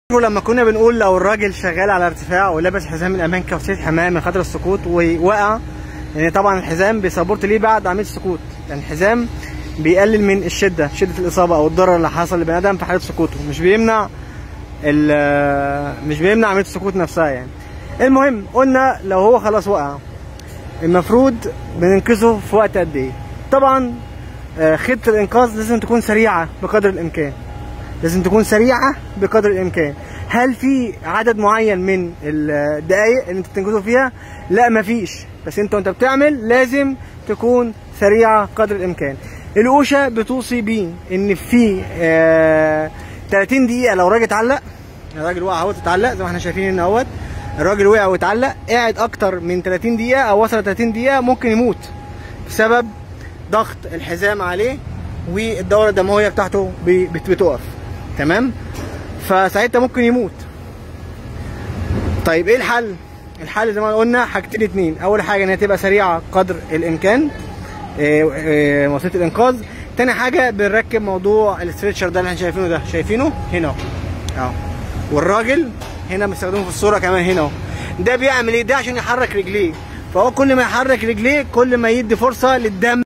لما كنا بنقول لو الراجل شغال على ارتفاع ولابس حزام الامان كوسيه حمايه من خطر السقوط ووقع يعني طبعا الحزام بيسبورت ليه بعد عمليه السقوط يعني الحزام بيقلل من الشده شده الاصابه او الضرر اللي حصل لبني ادم في حاله سقوطه مش بيمنع مش بيمنع عمليه السقوط نفسها يعني المهم قلنا لو هو خلاص وقع المفروض بننقذه في وقت قد ايه طبعا خطه الانقاذ لازم تكون سريعه بقدر الامكان لازم تكون سريعه بقدر الامكان هل في عدد معين من الدقائق اللي انت بتنقذه فيها لا مفيش بس انت وانت بتعمل لازم تكون سريعه قدر الامكان الاوشا بتوصي بيه ان في آه 30 دقيقه لو راجل اتعلق الراجل وقع اهوت اتعلق زي ما احنا شايفين هنا اهوت الراجل وقع واتعلق قاعد اكتر من 30 دقيقه او وصل 30 دقيقه ممكن يموت بسبب ضغط الحزام عليه والدوره الدمويه بتاعته بتقف تمام فساعتها ممكن يموت طيب ايه الحل الحل زي ما قلنا حاجتين اتنين اول حاجه ان هي تبقى سريعه قدر الامكان وسيله الانقاذ تاني حاجه بنركب موضوع الاسترتشر ده اللي احنا شايفينه ده شايفينه هنا اهو والراجل هنا بنستخدمه في الصوره كمان هنا اهو ده بيعمل ايه ده عشان يحرك رجليه فهو كل ما يحرك رجليه كل ما يدي فرصه للدم